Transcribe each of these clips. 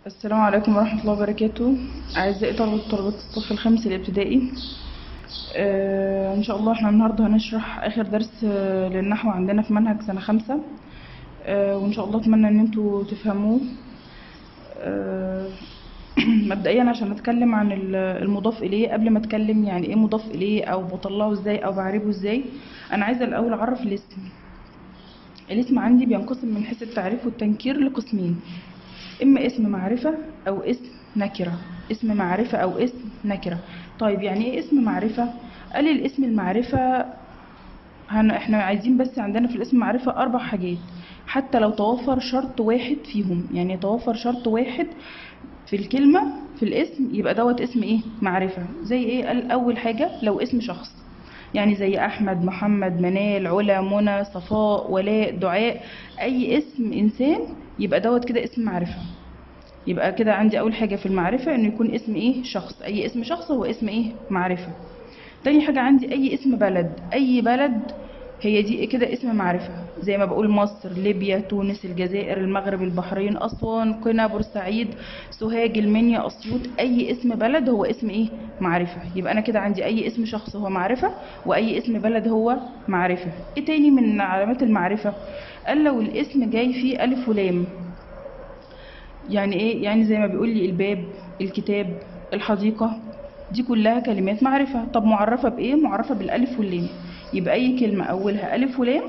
السلام عليكم ورحمة الله وبركاته أعزائي طلبة وطالبات الصف الخامس الابتدائي آه إن شاء الله احنا النهاردة هنشرح آخر درس آه للنحو عندنا في منهج سنة خمسة آه وإن شاء الله أتمنى إن انتوا تفهموه آه مبدئيا عشان أتكلم عن ال- المضاف إليه قبل ما أتكلم يعني إيه مضاف إليه أو بطلعه إزاي أو بعربه إزاي أنا عايزة الأول أعرف الاسم الاسم عندي بينقسم من حيث التعريف والتنكير لقسمين اما اسم معرفة او اسم نكرة اسم معرفة او اسم نكرة طيب يعني ايه اسم معرفة قال لي الاسم المعرفة هن احنا عايزين بس عندنا في الاسم معرفة اربع حاجات حتى لو توفر شرط واحد فيهم يعني يتوفر شرط واحد في الكلمة في الاسم يبقى دوت اسم ايه معرفة زي ايه قال اول حاجة لو اسم شخص يعني زي احمد محمد منال علا منى صفاء ولاء دعاء اي اسم انسان يبقى دوت كده اسم معرفة يبقى كده عندي اول حاجة في المعرفة انه يكون اسم ايه شخص اي اسم شخص هو اسم ايه معرفة تاني حاجة عندي اي اسم بلد اي بلد هي دي كده اسم معرفة زي ما بقول مصر ليبيا تونس الجزائر المغرب البحرين اسوان قنا بورسعيد سوهاج المنيا اسيوط اي اسم بلد هو اسم ايه معرفة يبقى انا كده عندي اي اسم شخص هو معرفة واي اسم بلد هو معرفة ايه تاني من علامات المعرفة قال لو الاسم جاي فيه الف ولام يعني ايه يعني زي ما بيقول لي الباب الكتاب الحديقة دي كلها كلمات معرفة طب معرفة بايه معرفة بالالف واللام يبقى اي كلمة اولها الف ولام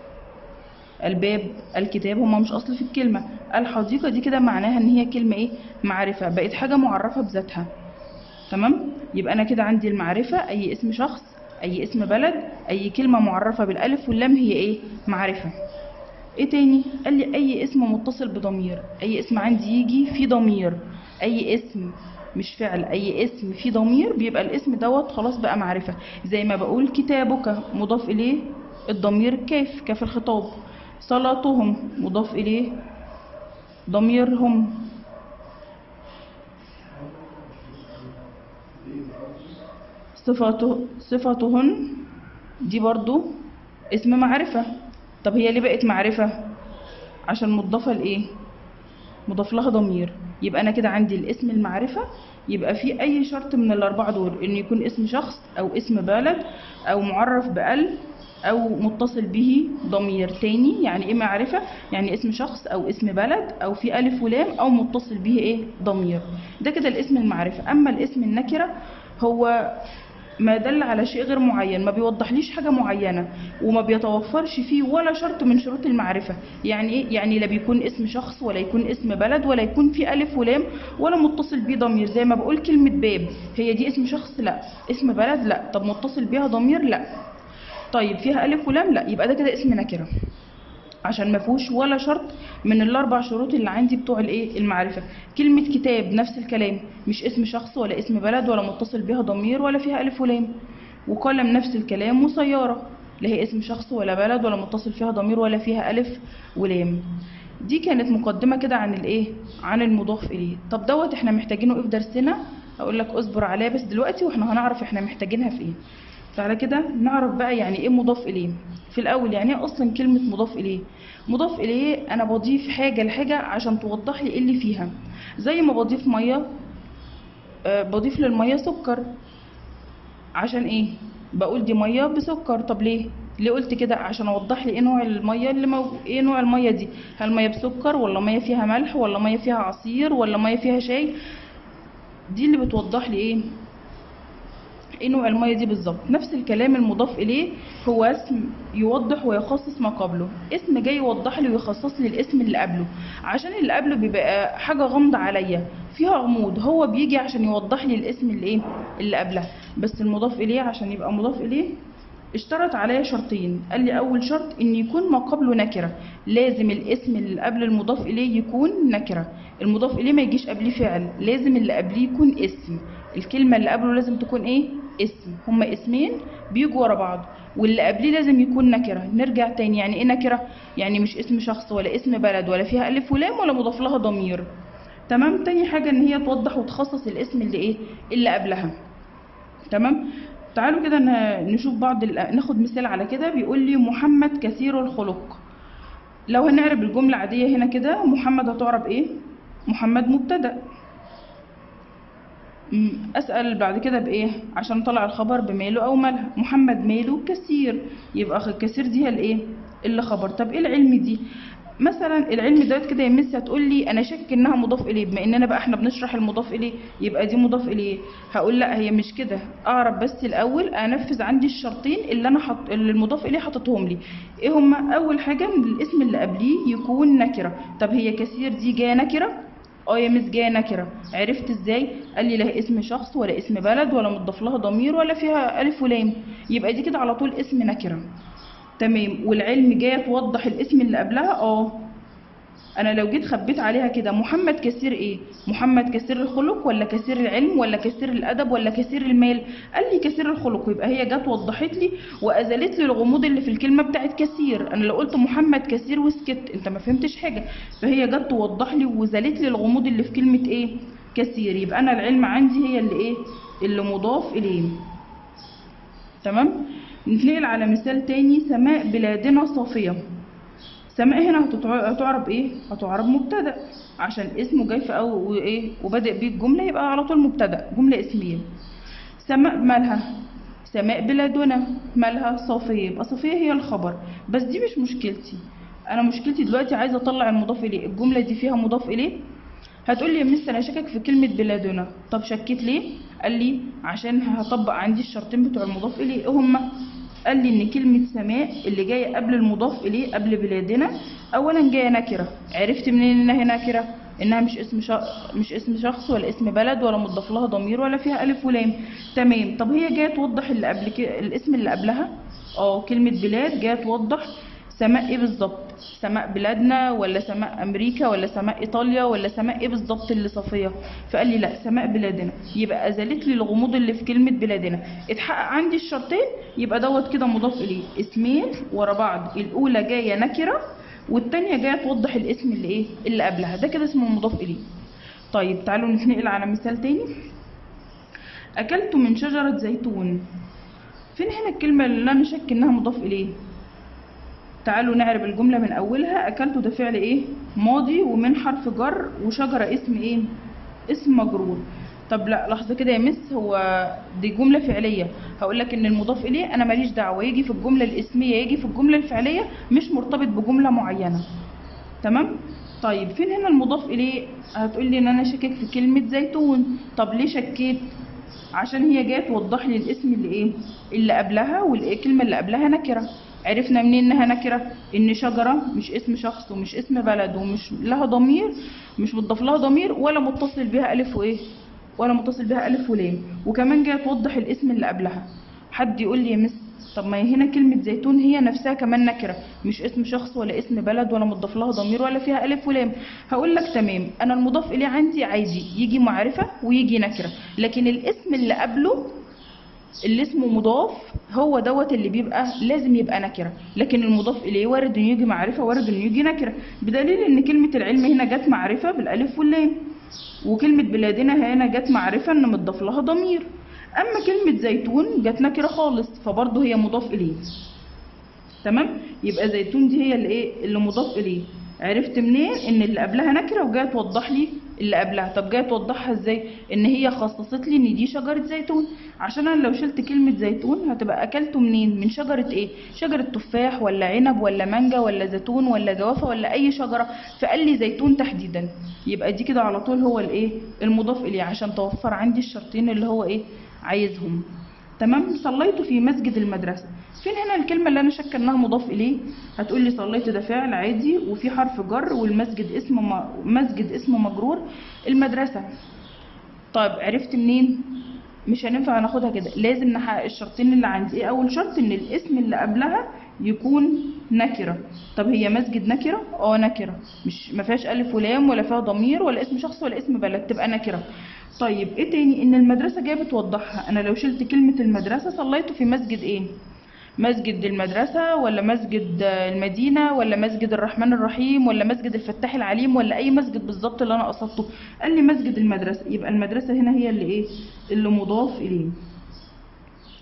الباب الكتاب هما مش اصل في الكلمة الحديقة دي كده معناها ان هي كلمة ايه معرفة بقت حاجة معرفة بذاتها تمام يبقى انا كده عندي المعرفة اي اسم شخص اي اسم بلد اي كلمة معرفة بالالف واللام هي ايه معرفة ايه تاني قال لي اي اسم متصل بضمير اي اسم عندي يجي فيه ضمير اي اسم مش فعل اي اسم فيه ضمير بيبقى الاسم دوت خلاص بقى معرفة زي ما بقول كتابك مضاف اليه الضمير كاف كاف الخطاب صلاتهم مضاف اليه ضميرهم صفاته صفاتهن دي برضو اسم معرفة طب هي ليه بقت معرفة عشان مضافة لإيه مضاف لها ضمير يبقى أنا كده عندي الاسم المعرفة يبقى في أي شرط من الأربعة دول إنه يكون اسم شخص أو اسم بلد أو معرف بأل أو متصل به ضمير تاني يعني إيه معرفة يعني اسم شخص أو اسم بلد أو في ألف ولام أو متصل به إيه ضمير ده كده الاسم المعرفة أما الاسم النكرة هو ما دل على شيء غير معين ما بيوضحليش حاجة معينة وما بيتوفرش فيه ولا شرط من شروط المعرفة يعني ايه يعني لا بيكون اسم شخص ولا يكون اسم بلد ولا يكون فيه ألف ولام ولا متصل بيه ضمير زي ما بقول كلمة باب هي دي اسم شخص لا اسم بلد لا طب متصل بيها ضمير لا طيب فيها ألف ولام لا يبقى ده كده اسم نكرة عشان ما فيهوش ولا شرط من الاربع شروط اللي عندي بتوع الايه المعرفه كلمه كتاب نفس الكلام مش اسم شخص ولا اسم بلد ولا متصل بها ضمير ولا فيها الف ولام وقلم نفس الكلام وسياره لا هي اسم شخص ولا بلد ولا متصل فيها ضمير ولا فيها الف ولام دي كانت مقدمه كده عن الايه عن المضاف اليه طب دوت احنا محتاجينه ايه في درسنا اقول لك اصبر عليا بس دلوقتي واحنا هنعرف احنا محتاجينها في ايه تعالى كده نعرف بقى يعني ايه مضاف اليه في الاول يعني ايه اصلا كلمه مضاف اليه مضاف اليه انا بضيف حاجه لحاجه عشان توضح لي ايه اللي فيها زي ما بضيف ميه آه، بضيف للميه سكر عشان ايه بقول دي ميه بسكر طب ليه ليه قلت كده عشان اوضح لي ايه نوع الميه اللي مو... ايه نوع الميه دي هل ميه بسكر ولا ميه فيها ملح ولا ميه فيها عصير ولا ميه فيها شاي دي اللي بتوضح لي ايه ايه نوع الميه دي بالظبط نفس الكلام المضاف اليه هو اسم يوضح ويخصص ما قبله اسم جاي يوضح لي ويخصص لي الاسم اللي قبله عشان اللي قبله بيبقى حاجه غامضه عليا فيها غموض هو بيجي عشان يوضح لي الاسم اللي ايه اللي قبلها بس المضاف اليه عشان يبقى مضاف اليه اشترط عليا شرطين قال لي اول شرط ان يكون ما قبله نكره لازم الاسم اللي قبل المضاف اليه يكون نكره المضاف اليه ما يجيش قبليه فعل لازم اللي قبليه يكون اسم الكلمه اللي قبله لازم تكون ايه اسم هما اسمين بيجوا ورا بعض واللي قبليه لازم يكون نكره نرجع تاني يعني ايه نكره يعني مش اسم شخص ولا اسم بلد ولا فيها الف ولام ولا مضاف لها ضمير تمام تاني حاجه ان هي توضح وتخصص الاسم اللي ايه اللي قبلها تمام تعالوا كده ن- نشوف بعض ال- ناخد مثال على كده بيقول لي محمد كثير الخلق لو هنعرب الجملة عادية هنا كده محمد هتعرب ايه محمد مبتدأ م، اسال بعد كده بايه عشان اطلع الخبر بماله او مالها محمد ماله كثير يبقى خ- كثير دي هي الايه اللي خبر طب ايه العلم دي مثلا العلم دوت كده يا مس هتقول لي انا شاك انها مضاف اليه بما اننا بقى احنا بنشرح المضاف اليه يبقى دي مضاف اليه هقول لا هي مش كده اعرف بس الاول انفذ عندي الشرطين اللي انا حط اللي المضاف اليه حاططهم لي ايه هما اول حاجه ان الاسم اللي قبليه يكون نكره طب هي كثير دي جايه نكره اه يا مس جايه نكره عرفت ازاي قال لي لا اسم شخص ولا اسم بلد ولا مضاف لها ضمير ولا فيها الف ولام يبقى دي كده على طول اسم نكره تمام والعلم جايه توضح الاسم اللي قبلها اه انا لو جيت خبيت عليها كده محمد كثير ايه محمد كثير الخلق ولا كثير العلم ولا كثير الادب ولا كثير المال قال لي كثير الخلق يبقى هي جت وضحت لي وازالت لي الغموض اللي في الكلمه بتاعت كثير انا لو قلت محمد كثير وسكت انت ما فهمتش حاجه فهي جت توضح لي وزالت لي الغموض اللي في كلمه ايه كثير يبقى انا العلم عندي هي اللي ايه اللي مضاف اليه تمام نتنقل على مثال تاني سماء بلادنا صافيه سماء هنا هتتع- هتعرب ايه هتعرب مبتدا عشان اسمه جاي في او وايه وبادئ بيه الجمله يبقى على طول مبتدا جمله اسميه سماء مالها سماء بلادنا مالها صافيه يبقى صافيه هي الخبر بس دي مش مشكلتي انا مشكلتي دلوقتي عايزه اطلع المضاف اليه الجمله دي فيها مضاف اليه هتقول لي يا مس انا شاكك في كلمه بلادنا طب شكيت ليه قال لي عشان هطبق عندي الشرطين بتوع المضاف اليه ايه هما قال لي ان كلمه سماء اللي جايه قبل المضاف اليه قبل بلادنا اولا جايه نكره عرفت منين انها هي نكره انها مش اسم شخص مش اسم شخص ولا اسم بلد ولا مضاف لها ضمير ولا فيها الف ولام تمام طب هي جايه توضح اللي قبل كده الاسم اللي قبلها اه كلمه بلاد جايه توضح سماء ايه بالظبط سماء بلادنا ولا سماء امريكا ولا سماء ايطاليا ولا سماء ايه بالظبط اللي صافيه فقال لي لا سماء بلادنا يبقى ازالت لي الغموض اللي في كلمه بلادنا اتحقق عندي الشرطين يبقى دوت كده مضاف اليه اسمين ورا بعض الاولى جايه نكره والتانية جايه توضح الاسم اللي ايه اللي قبلها ده كده اسمه مضاف اليه طيب تعالوا نتنقل على مثال تاني اكلت من شجره زيتون فين هنا الكلمه اللي انا شك انها مضاف اليه تعالوا نعرب الجملة من أولها أكلت ده فعل إيه؟ ماضي ومن حرف جر وشجرة اسم إيه؟ اسم مجرور طب لا لحظة كده يا مس هو دي جملة فعلية هقول لك إن المضاف إليه أنا ماليش دعوة يجي في الجملة الاسمية يجي في الجملة الفعلية مش مرتبط بجملة معينة تمام؟ طيب فين هنا المضاف إليه؟ هتقول لي إن أنا شاكك في كلمة زيتون طب ليه شكيت؟ عشان هي جايه توضح لي الاسم اللي ايه اللي قبلها والكلمه اللي قبلها نكره عرفنا منين انها نكره ان شجره مش اسم شخص ومش اسم بلد ومش لها ضمير مش مضاف لها ضمير ولا متصل بها الف وايه ولا متصل بها الف ولام وكمان جايه توضح الاسم اللي قبلها حد يقول لي يا مس طب ما هي هنا كلمة زيتون هي نفسها كمان نكرة مش اسم شخص ولا اسم بلد ولا مضاف لها ضمير ولا فيها ألف ولام هقول لك تمام أنا المضاف إليه عندي عادي يجي معرفة ويجي نكرة لكن الاسم اللي قبله اللي اسمه مضاف هو دوت اللي بيبقى لازم يبقى نكره لكن المضاف اليه وارد انه يجي معرفه وارد انه يجي نكره بدليل ان كلمه العلم هنا جت معرفه بالالف واللام وكلمه بلادنا هنا جت معرفه ان مضاف لها ضمير اما كلمه زيتون جت نكره خالص فبرضه هي مضاف اليه تمام يبقى زيتون دي هي اللي ايه اللي مضاف اليه عرفت منين ان اللي قبلها نكره وجايه توضح لي اللي قبلها طب جايه توضحها ازاي ان هي خصصت لي ان دي شجره زيتون عشان انا لو شلت كلمه زيتون هتبقى اكلته منين من شجره ايه شجره تفاح ولا عنب ولا مانجا ولا زيتون ولا جوافه ولا اي شجره فقال لي زيتون تحديدا يبقى دي كده على طول هو الايه المضاف اليه عشان توفر عندي الشرطين اللي هو ايه عايزهم تمام صليت في مسجد المدرسة فين هنا الكلمة اللي أنا شاكة إنها مضاف إليه هتقول لي صليت ده فعل عادي وفي حرف جر والمسجد اسم م... مسجد اسم مجرور المدرسة طيب عرفت منين مش هينفع ناخدها كده لازم نحقق الشرطين اللي عندي ايه اول شرط ان الاسم اللي قبلها يكون نكره طب هي مسجد نكره اه نكره مش ما فيهاش الف ولام ولا فيها ضمير ولا اسم شخص ولا اسم بلد تبقى نكره طيب ايه تاني ان المدرسه جايه بتوضحها انا لو شلت كلمه المدرسه صليت في مسجد ايه مسجد المدرسة ولا مسجد المدينة ولا مسجد الرحمن الرحيم ولا مسجد الفتاح العليم ولا أي مسجد بالظبط اللي أنا قصدته قال لي مسجد المدرسة يبقى المدرسة هنا هي اللي إيه اللي مضاف إليه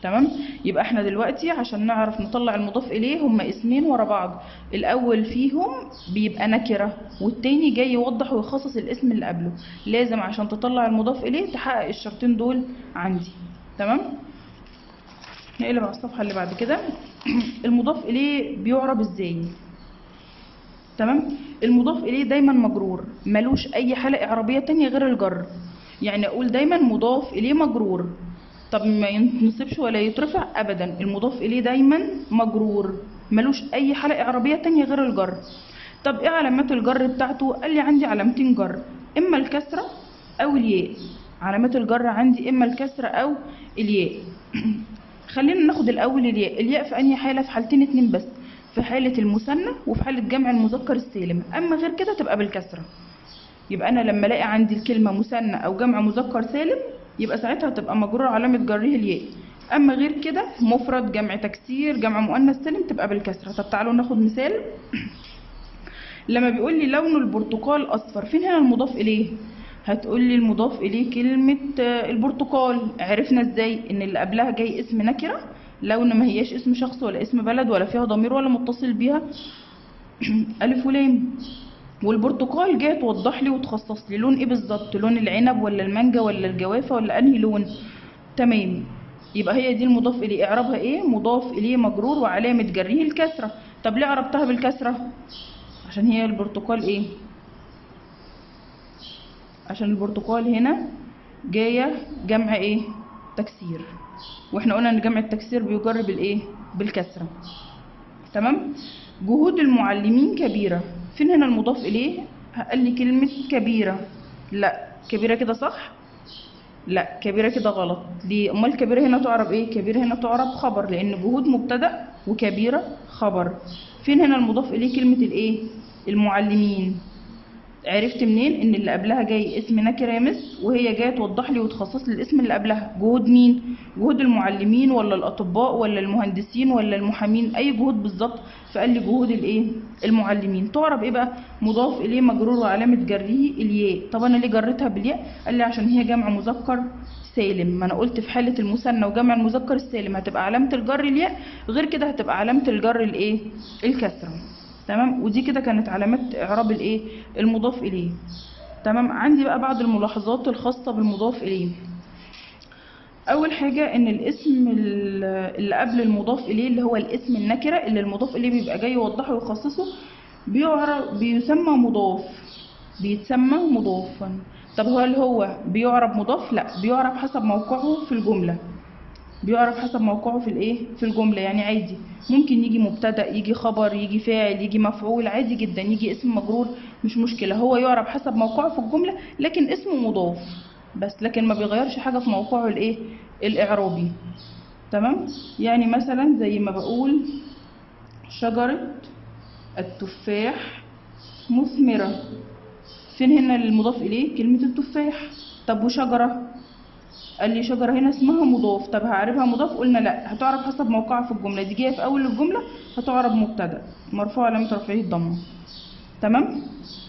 تمام يبقى احنا دلوقتي عشان نعرف نطلع المضاف اليه هما اسمين ورا بعض الاول فيهم بيبقى نكره والتاني جاي يوضح ويخصص الاسم اللي قبله لازم عشان تطلع المضاف اليه تحقق الشرطين دول عندي تمام نقلب على الصفحه اللي بعد كده المضاف اليه بيعرب ازاي تمام المضاف اليه دايما مجرور ملوش اي حاله اعرابيه تانية غير الجر يعني اقول دايما مضاف اليه مجرور طب ما ينصبش ولا يترفع ابدا المضاف اليه دايما مجرور ملوش اي حاله اعرابيه تانية غير الجر طب ايه علامات الجر بتاعته قال لي عندي علامتين جر اما الكسره او الياء علامات الجر عندي اما الكسره او الياء خلينا ناخد الاول الياء الياء في انهي حاله في حالتين اتنين بس في حاله المثنى وفي حاله جمع المذكر السالم اما غير كده تبقى بالكسره يبقى انا لما الاقي عندي الكلمه مثنى او جمع مذكر سالم يبقى ساعتها تبقى مجرور علامه جره الياء اما غير كده مفرد جمع تكسير جمع مؤنث سالم تبقى بالكسره طب تعالوا ناخد مثال لما بيقول لي لون البرتقال اصفر فين هنا المضاف اليه هتقول لي المضاف اليه كلمه آه، البرتقال عرفنا ازاي ان اللي قبلها جاي اسم نكره لون ما هياش اسم شخص ولا اسم بلد ولا فيها ضمير ولا متصل بيها الف ولام والبرتقال جايه توضح لي وتخصص لي لون ايه بالظبط لون العنب ولا المانجا ولا الجوافه ولا انهي لون تمام يبقى هي دي المضاف اليه اعرابها ايه مضاف اليه مجرور وعلامه جره الكسره طب ليه عربتها بالكسره عشان هي البرتقال ايه عشان البرتقال هنا جايه جمع ايه تكسير واحنا قلنا ان جمع التكسير بيجر بالايه بالكسره تمام جهود المعلمين كبيره فين هنا المضاف اليه قال لي كلمه كبيره لا كبيره كده صح لا كبيره كده غلط ليه امال كبيره هنا تعرب ايه كبيره هنا تعرب خبر لان جهود مبتدا وكبيره خبر فين هنا المضاف اليه كلمه الايه المعلمين عرفت منين ان اللي قبلها جاي اسم نكره يمس وهي جايه توضح لي وتخصص لي الاسم اللي قبلها جهود مين جهود المعلمين ولا الاطباء ولا المهندسين ولا المحامين اي جهود بالظبط فقال لي جهود الايه المعلمين تعرب ايه بقى مضاف اليه مجرور وعلامه جره الياء طب انا ليه جريتها بالياء قال لي عشان هي جمع مذكر سالم ما انا قلت في حاله المثنى وجمع المذكر السالم هتبقى علامه الجر الياء غير كده هتبقى علامه الجر الايه الكسره تمام ودي كده كانت علامات اعراب الايه المضاف اليه تمام عندي بقى بعض الملاحظات الخاصه بالمضاف اليه اول حاجه ان الاسم ال- اللي قبل المضاف اليه اللي هو الاسم النكره اللي المضاف اليه بيبقى جاي يوضحه ويخصصه بيعرب بيسمى مضاف بيتسمى مضافا طب هل هو بيعرب مضاف لا بيعرب حسب موقعه في الجمله بيعرف حسب موقعه في الايه في الجمله يعني عادي ممكن يجي مبتدا يجي خبر يجي فاعل يجي مفعول عادي جدا يجي اسم مجرور مش مشكله هو يعرف حسب موقعه في الجمله لكن اسمه مضاف بس لكن ما بيغيرش حاجه في موقعه الايه الاعرابي تمام يعني مثلا زي ما بقول شجره التفاح مثمره فين هنا المضاف اليه كلمه التفاح طب وشجره قال لي شجرة هنا اسمها مضاف طب هعرفها مضاف قلنا لا هتعرف حسب موقعها في الجملة دي جاية في أول الجملة هتعرب مبتدأ مرفوع علامة رفعه الضمة تمام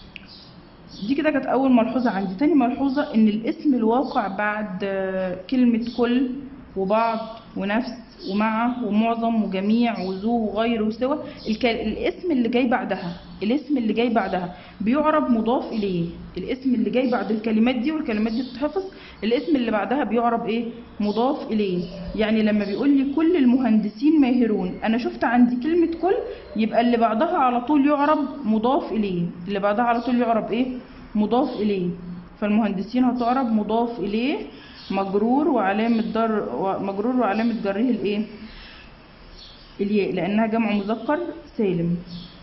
دي كده كانت أول ملحوظة عندي تاني ملحوظة إن الاسم الواقع بعد آه، كلمة كل وبعض ونفس ومع ومعظم وجميع وذو وغير وسوى الك... الاسم اللي جاي بعدها الاسم اللي جاي بعدها بيعرب مضاف إليه الاسم اللي جاي بعد الكلمات دي والكلمات دي بتتحفظ الاسم اللي بعدها بيعرب ايه مضاف اليه يعني لما بيقول لي كل المهندسين ماهرون انا شفت عندي كلمه كل يبقى اللي بعدها على طول يعرب مضاف اليه اللي بعدها على طول يعرب ايه مضاف اليه فالمهندسين هتعرب مضاف اليه مجرور وعلامه در مجرور وعلامه جره الايه الياء لانها جمع مذكر سالم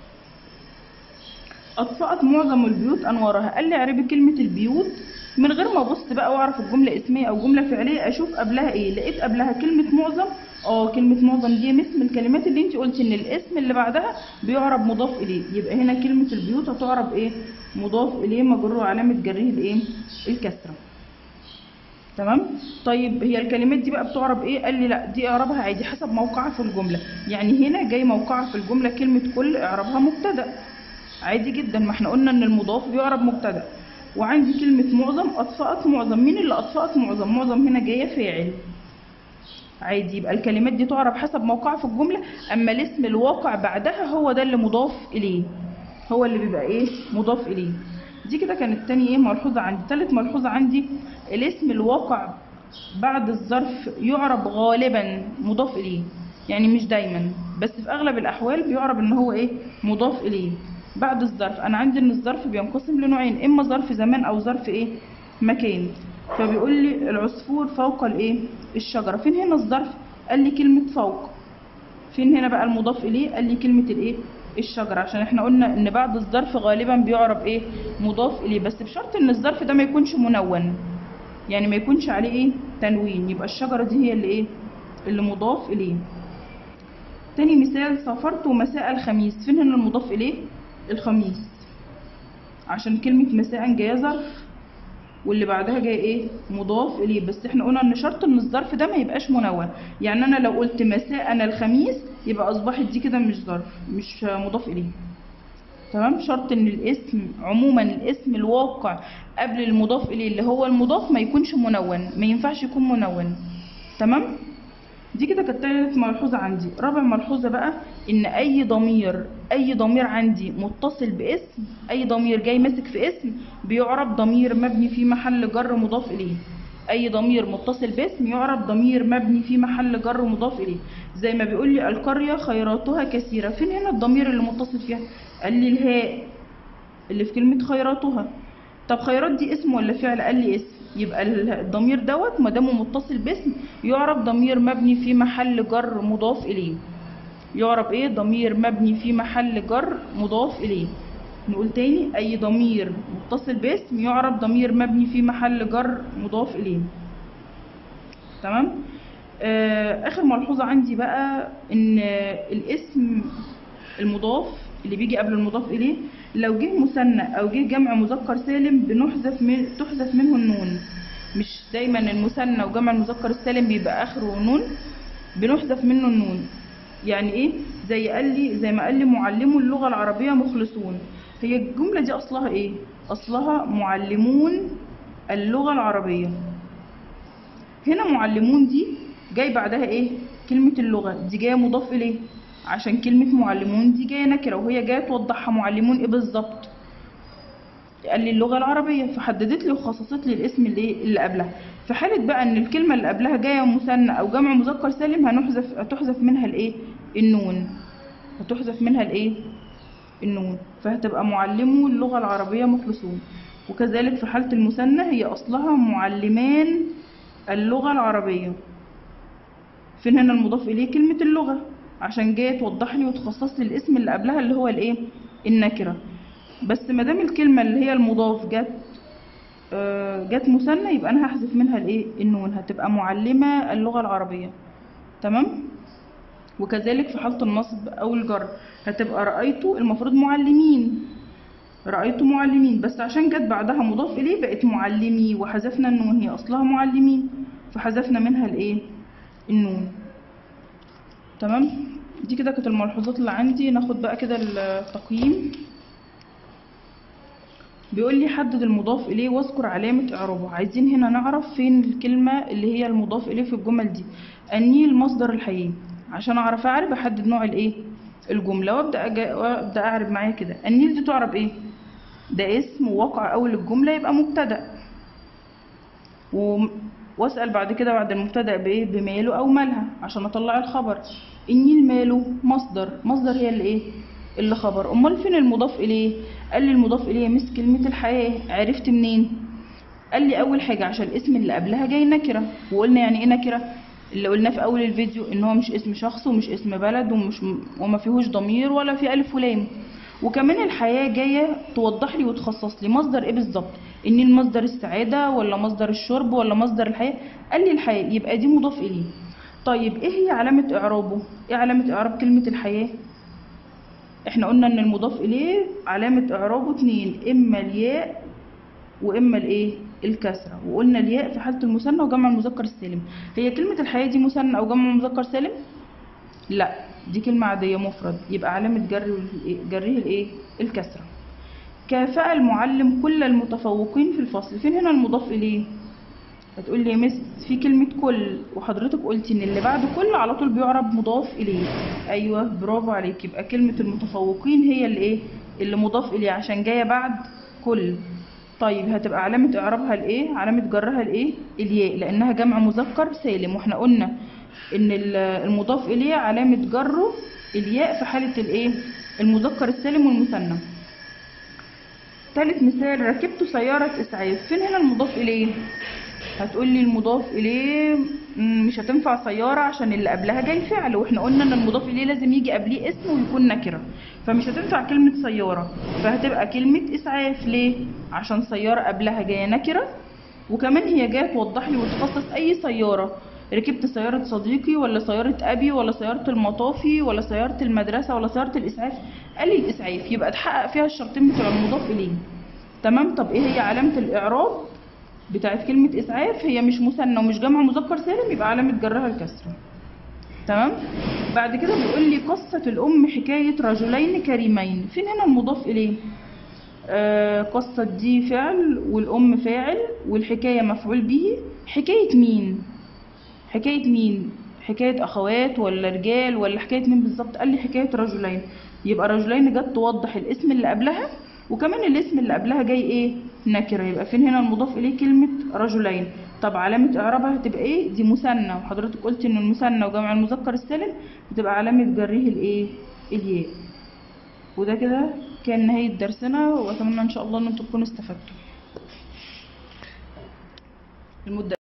أطفأت معظم البيوت أنوارها قال لي اعربي كلمة البيوت من غير ما أبص بقى وأعرف الجملة اسمية أو جملة فعلية أشوف قبلها إيه لقيت قبلها كلمة معظم اه كلمة معظم دي مثل من الكلمات اللي انت قلت ان الاسم اللي بعدها بيعرب مضاف اليه يبقى هنا كلمة البيوت هتعرب ايه مضاف اليه مجرور علامة جره الايه الكسرة تمام طيب هي الكلمات دي بقى بتعرب ايه قال لي لا دي اعرابها عادي حسب موقعها في الجملة يعني هنا جاي موقعها في الجملة كلمة كل اعرابها مبتدأ عادي جدا ما احنا قلنا ان المضاف بيعرب مبتدا وعندي كلمة معظم أطفأت معظم مين اللي أطفأت معظم معظم هنا جاية فاعل عادي يبقى الكلمات دي تعرب حسب موقعها في الجملة اما الاسم الواقع بعدها هو ده اللي مضاف اليه هو اللي بيبقى ايه مضاف اليه دي كده كانت تاني ايه ملحوظة عندي تالت ملحوظة عندي الاسم الواقع بعد الظرف يعرب غالبا مضاف اليه يعني مش دايما بس في اغلب الاحوال بيعرب ان هو ايه مضاف اليه بعد الظرف انا عندي ان الظرف بينقسم لنوعين اما ظرف زمان او ظرف ايه مكان فبيقول لي العصفور فوق الايه الشجره فين هنا الظرف قال لي كلمه فوق فين هنا بقى المضاف اليه قال لي كلمه الايه الشجره عشان احنا قلنا ان بعد الظرف غالبا بيعرب ايه مضاف اليه بس بشرط ان الظرف ده ما يكونش منون يعني ما يكونش عليه ايه تنوين يبقى الشجره دي هي اللي ايه اللي مضاف اليه تاني مثال سافرت مساء الخميس فين هنا المضاف اليه الخميس عشان كلمة مساء جاية ظرف واللي بعدها جاي ايه مضاف اليه بس احنا قلنا ان شرط ان الظرف ده ما يبقاش منون يعني انا لو قلت مساء الخميس يبقى اصبحت دي كده مش ظرف مش مضاف اليه تمام شرط ان الاسم عموما الاسم الواقع قبل المضاف اليه اللي هو المضاف ما يكونش منون ما ينفعش يكون منون تمام دي كده كانت تالت ملحوظة عندي رابع ملحوظة بقى ان اي ضمير اي ضمير عندي متصل باسم اي ضمير جاي ماسك في اسم بيعرب ضمير مبني في محل جر مضاف اليه اي ضمير متصل باسم يعرب ضمير مبني في محل جر مضاف اليه زي ما بيقول لي القرية خيراتها كثيرة فين هنا الضمير اللي متصل فيها قال لي الهاء اللي في كلمة خيراتها طب خيرات دي اسم ولا فعل قال لي اسم يبقى الضمير دوت ما دامه متصل باسم يعرب ضمير مبني في محل جر مضاف اليه يعرب ايه ضمير مبني في محل جر مضاف اليه نقول تاني اي ضمير متصل باسم يعرب ضمير مبني في محل جر مضاف اليه تمام آه اخر ملحوظه عندي بقى ان الاسم المضاف اللي بيجي قبل المضاف اليه لو جه مثنى او جه جمع مذكر سالم بنحذف من تحذف منه النون مش دايما المثنى وجمع المذكر السالم بيبقى اخره نون بنحذف منه النون يعني ايه زي قال لي زي ما قال لي معلمو اللغه العربيه مخلصون هي الجمله دي اصلها ايه اصلها معلمون اللغه العربيه هنا معلمون دي جاي بعدها ايه كلمه اللغه دي جايه مضاف اليه عشان كلمة معلمون دي جاية نكرة وهي جاية توضحها معلمون ايه بالظبط قال لي اللغة العربية فحددت لي وخصصت لي الاسم اللي اللي قبلها في حالة بقى ان الكلمة اللي قبلها جاية مثنى او جمع مذكر سالم هنحذف هتحذف منها الايه النون هتحذف منها الايه النون فهتبقى معلمو اللغة العربية مخلصون وكذلك في حالة المثنى هي اصلها معلمان اللغة العربية فين هنا المضاف اليه كلمة اللغة عشان جايه توضح لي وتخصص لي الاسم اللي قبلها اللي هو الايه النكره بس ما دام الكلمه اللي هي المضاف جت آه جت مثنى يبقى انا هحذف منها الايه النون هتبقى معلمه اللغه العربيه تمام وكذلك في حاله النصب او الجر هتبقى رايت المفروض معلمين رايت معلمين بس عشان جت بعدها مضاف اليه بقت معلمي وحذفنا النون هي اصلها معلمين فحذفنا منها الايه النون تمام دي كده كانت الملحوظات اللي عندي ناخد بقى كده التقييم بيقول لي حدد المضاف اليه واذكر علامة اعرابه عايزين هنا نعرف فين الكلمة اللي هي المضاف اليه في الجمل دي النيل مصدر الحياة عشان اعرف اعرب احدد نوع الايه الجملة وابدا أجا... وابدا اعرب معايا كده النيل دي تعرب ايه ده اسم ووقع اول الجملة يبقى مبتدأ و... واسال بعد كده بعد المبتدا بايه بماله او مالها عشان اطلع الخبر النيل ماله مصدر مصدر هي اللي ايه اللي خبر امال فين المضاف اليه قال لي المضاف اليه مس كلمه الحياه عرفت منين قال لي اول حاجه عشان الاسم اللي قبلها جاي نكره وقلنا يعني ايه نكره اللي قلناه في اول الفيديو ان هو مش اسم شخص ومش اسم بلد ومش وما فيهوش ضمير ولا في الف ولام وكمان الحياة جاية توضح لي وتخصص لي مصدر ايه بالظبط ان المصدر السعادة ولا مصدر الشرب ولا مصدر الحياة قال لي الحياة يبقى دي مضاف اليه طيب ايه هي علامة اعرابه ايه علامة اعراب كلمة الحياة احنا قلنا ان المضاف اليه علامة اعرابه اتنين اما الياء واما الايه الكسرة وقلنا الياء في حالة المثنى وجمع المذكر السالم هي كلمة الحياة دي مثنى او جمع مذكر سالم لا دي كلمة عادية مفرد يبقى علامة جر جره الايه الكسرة كافأ المعلم كل المتفوقين في الفصل فين هنا المضاف اليه هتقول لي يا مس في كلمة كل وحضرتك قلتي ان اللي بعد كل على طول بيعرب مضاف اليه ايوه برافو عليك يبقى كلمة المتفوقين هي اللي ايه اللي مضاف اليه عشان جاية بعد كل طيب هتبقى علامة اعرابها الايه علامة جرها الايه الياء لانها جمع مذكر سالم واحنا قلنا ان ال- المضاف اليه علامة جره الياء في حالة الايه المذكر السالم والمثنى تالت مثال ركبت سيارة إسعاف فين هنا المضاف إليه هتقول لي المضاف إليه مم، مش هتنفع سيارة عشان اللي قبلها جاي فعل واحنا قلنا ان المضاف إليه لازم يجي قبليه اسم ويكون نكرة فمش هتنفع كلمة سيارة فهتبقى كلمة إسعاف ليه عشان سيارة قبلها جاية نكرة وكمان هي جاية توضح لي وتخصص أي سيارة ركبت سيارة صديقي ولا سيارة أبي ولا سيارة المطافي ولا سيارة المدرسة ولا سيارة الإسعاف قال لي الإسعاف يبقى اتحقق فيها الشرطين بتوع المضاف إليه تمام طب إيه هي علامة الإعراب بتاعت كلمة إسعاف هي مش مثنى ومش جمع مذكر سالم يبقى علامة جرها الكسرة تمام بعد كده بيقول لي قصة الأم حكاية رجلين كريمين فين هنا المضاف إليه آه قصة دي فعل والأم فاعل والحكاية مفعول به حكاية مين حكاية مين حكاية أخوات ولا رجال ولا حكاية مين بالظبط قال لي حكاية رجلين يبقى رجلين جت توضح الاسم اللي قبلها وكمان الاسم اللي قبلها جاي ايه نكرة يبقى فين هنا المضاف إليه كلمة رجلين طب علامة إعرابها هتبقى ايه دي مثنى وحضرتك قلت إن المثنى وجمع المذكر السالم بتبقى علامة جره الايه الياء وده كده كان نهاية درسنا وأتمنى إن شاء الله إن انتوا تكونوا استفدتوا المدة